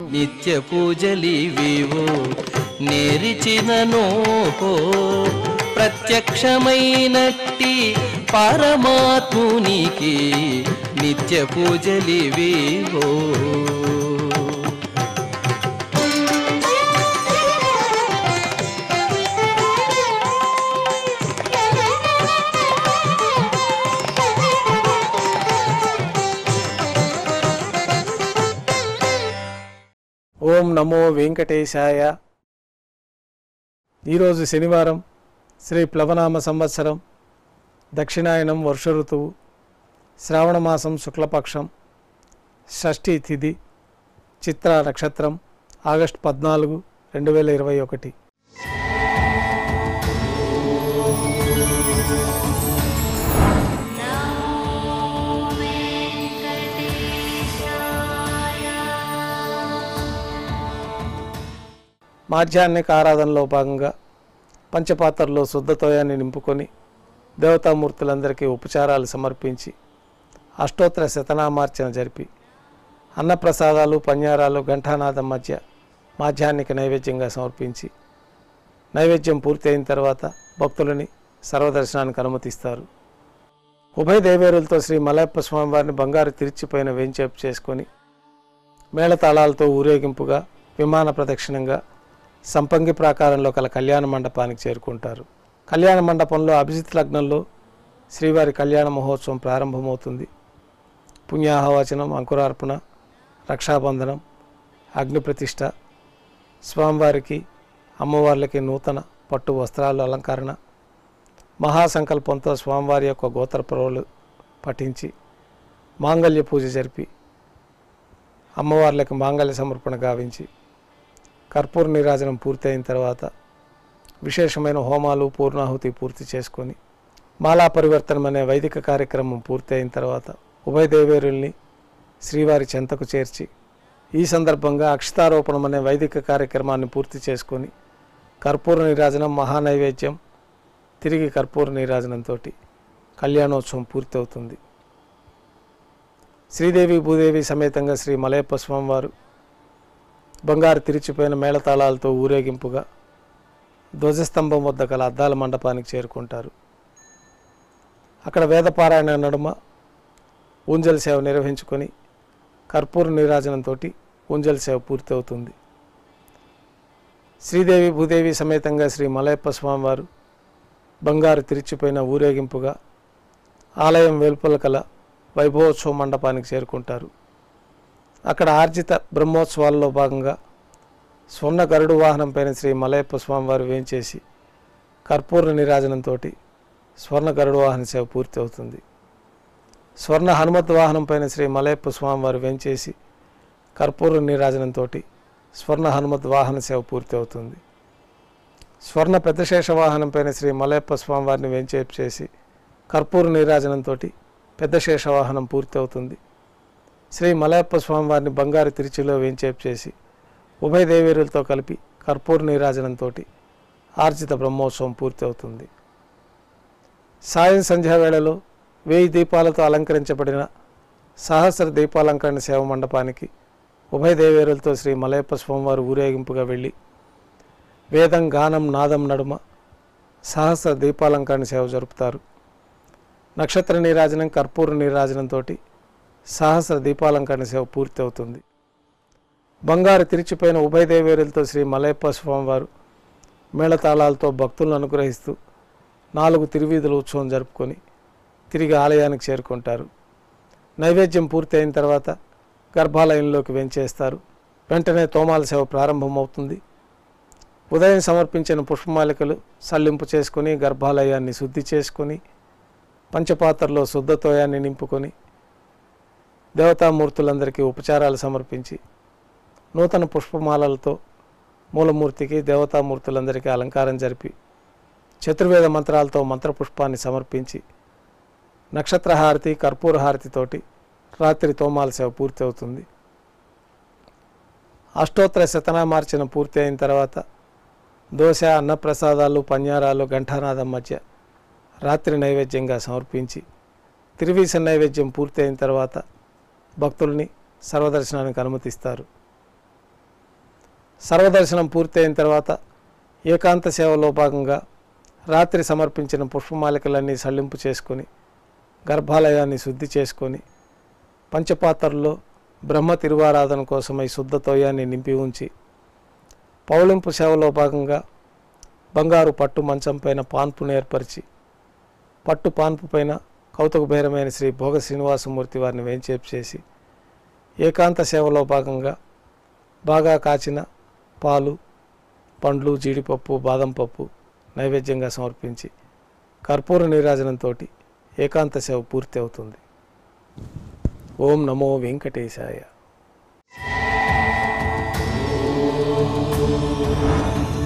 నిత్య పూజలివివో నేరిచినను ప్రత్యక్షమైనట్టి పరమాత్మునికి నిత్య పూజలివివో ఓం నమో వెంకటేశాయ ఈరోజు శనివారం శ్రీ ప్లవనామ సంవత్సరం దక్షిణాయనం వర్ష ఋతువు శ్రావణమాసం శుక్లపక్షం షష్ఠి తిథి చిత్ర నక్షత్రం ఆగస్టు పద్నాలుగు రెండు వేల ఇరవై ఒకటి మాధ్యాహ్నిక ఆరాధనలో భాగంగా పంచపాత్రలో శుద్ధతోయాన్ని నింపుకొని దేవతామూర్తులందరికీ ఉపచారాలు సమర్పించి అష్టోత్తర శతనామార్చన జరిపి అన్నప్రసాదాలు పన్యారాలు ఘంటానాదం మధ్య మాధ్యాహ్నిక నైవేద్యంగా సమర్పించి నైవేద్యం పూర్తి అయిన తర్వాత భక్తులని సర్వదర్శనానికి అనుమతిస్తారు ఉభయ దేవేరులతో శ్రీ మలయప్ప స్వామివారిని బంగారు తిరిచిపోయిన వేంచేపు చేసుకొని మేళతాళాలతో ఊరేగింపుగా విమాన ప్రదక్షిణంగా సంపంగి ప్రాకారంలో కల కళ్యాణ మండపానికి చేరుకుంటారు కళ్యాణ మండపంలో అభిజిత్ లగ్నంలో శ్రీవారి కళ్యాణ మహోత్సవం ప్రారంభమవుతుంది పుణ్యాహవచనం అంకురార్పణ రక్షాబంధనం అగ్ని ప్రతిష్ట స్వామివారికి అమ్మవార్లకి నూతన పట్టు వస్త్రాలు అలంకరణ మహాసంకల్పంతో స్వామివారి యొక్క గోత్ర పరువులు పఠించి మాంగళ్య పూజ జరిపి అమ్మవార్లకు మాంగళ్య సమర్పణ గావించి కర్పూర నీరాజనం పూర్తి అయిన తర్వాత విశేషమైన హోమాలు పూర్ణాహుతి పూర్తి చేసుకొని మాలా పరివర్తనం అనే వైదిక కార్యక్రమం పూర్తి అయిన తర్వాత ఉభయ దేవేరుల్ని శ్రీవారి చెంతకు చేర్చి ఈ సందర్భంగా అక్షతారోపణం అనే వైదిక కార్యక్రమాన్ని పూర్తి చేసుకొని కర్పూర నీరాజనం మహానైవేద్యం తిరిగి కర్పూర నీరాజనంతో కళ్యాణోత్సవం పూర్తవుతుంది శ్రీదేవి భూదేవి సమేతంగా శ్రీ మలయప్ప స్వామివారు బంగారు తిరిచిపోయిన మేళతాళాలతో ఊరేగింపుగా ధ్వజస్తంభం వద్ద గల అద్దాల మండపానికి చేరుకుంటారు అక్కడ వేదపారాయణ నడుమ ఊంజల సేవ నిర్వహించుకొని కర్పూర నీరాజనంతో ఊంజల సేవ పూర్తవుతుంది శ్రీదేవి భూదేవి సమేతంగా శ్రీ మలయప్ప స్వామివారు బంగారు తిరిచిపోయిన ఊరేగింపుగా ఆలయం వెలుపల కల వైభవోత్సవ మండపానికి చేరుకుంటారు అక్కడ ఆర్జిత బ్రహ్మోత్సవాల్లో భాగంగా స్వర్ణ గరుడు వాహనం పైన శ్రీ మలయప్ప స్వామివారు వేంచేసి కర్పూర నిరాజనంతో స్వర్ణ గరుడు వాహన సేవ పూర్తి అవుతుంది స్వర్ణ హనుమత్ వాహనం పైన శ్రీ మలయప్ప స్వామివారు వేంచేసి కర్పూర నీరాజనంతో స్వర్ణ హనుమత్ వాహన సేవ పూర్తి అవుతుంది స్వర్ణ పెద్దశేష వాహనం పైన శ్రీ మలయప్ప స్వామివారిని వేంచేపు చేసి కర్పూర నీరాజనంతో పెద్ద శేష వాహనం పూర్తి అవుతుంది శ్రీ మలయప్ప స్వామివారిని బంగారు తిరుచిలో వేంచేపు చేసి ఉభయ దేవేరులతో కలిపి కర్పూర నీరాజనంతో ఆర్జిత బ్రహ్మోత్సవం పూర్తి అవుతుంది సాయం సంధ్యా వేళలో వేయి దీపాలతో అలంకరించబడిన సహస్ర దీపాలంకరణ సేవ మండపానికి ఉభయ దేవేరులతో శ్రీ మలయప్ప స్వామివారు ఊరేగింపుగా వెళ్ళి వేదం గానం నాదం నడుమ సహస్ర దీపాలంకరణ సేవ జరుపుతారు నక్షత్ర నీరాజనం కర్పూర నీరాజనంతో సహస్ర దీపాలంకరణ సేవ పూర్తి అవుతుంది బంగారు తిరిచిపోయిన ఉభయ దేవేరులతో శ్రీ మలయప్ప స్వామివారు మేళతాళాలతో భక్తులను అనుగ్రహిస్తూ నాలుగు తిరువీధుల ఉత్సవం జరుపుకొని తిరిగి ఆలయానికి చేరుకుంటారు నైవేద్యం పూర్తి అయిన తర్వాత గర్భాలయంలోకి వెంచేస్తారు వెంటనే తోమాల సేవ ప్రారంభమవుతుంది ఉదయం సమర్పించిన పుష్పమాలికలు సల్లింపు చేసుకొని గర్భాలయాన్ని శుద్ధి చేసుకొని పంచపాత్రలో శుద్ధతోయాన్ని నింపుకొని దేవతామూర్తులందరికీ ఉపచారాలు సమర్పించి నూతన పుష్పమాలలతో మూలమూర్తికి దేవతామూర్తులందరికీ అలంకారం జరిపి చతుర్వేద మంత్రాలతో మంత్రపుష్పాన్ని సమర్పించి నక్షత్రహారతి కర్పూర హారతితోటి రాత్రి తోమాల సేవ పూర్తి అవుతుంది అష్టోత్తర శతనామార్చన పూర్తి అయిన తర్వాత దోశ అన్నప్రసాదాలు పన్యారాలు ఘంటానాదం మధ్య రాత్రి నైవేద్యంగా సమర్పించి తిరువీస నైవేద్యం పూర్తి అయిన తర్వాత భక్తుల్ని సర్వదర్శనానికి అనుమతిస్తారు సర్వదర్శనం పూర్తయిన తర్వాత ఏకాంత సేవలో భాగంగా రాత్రి సమర్పించిన పుష్పమాలికలన్నీ సళ్ళింపు చేసుకొని గర్భాలయాన్ని శుద్ధి చేసుకొని పంచపాత్రల్లో బ్రహ్మ తిరువారాధన కోసమై శుద్ధ తోయాన్ని నింపి ఉంచి పౌళింపు సేవలో భాగంగా బంగారు పట్టు మంచం పైన పాన్పును ఏర్పరిచి పట్టు పాన్పు పైన కౌతుకభైరమైన శ్రీ భోగ శ్రీనివాసమూర్తి వారిని వేంచేపు చేసి ఏకాంత సేవలో భాగంగా బాగా కాచిన పాలు పండ్లు జీడిపప్పు బాదం పప్పు నైవేద్యంగా సమర్పించి కర్పూర నీరాజనంతో ఏకాంత సేవ పూర్తి అవుతుంది ఓం నమో వెంకటేశాయ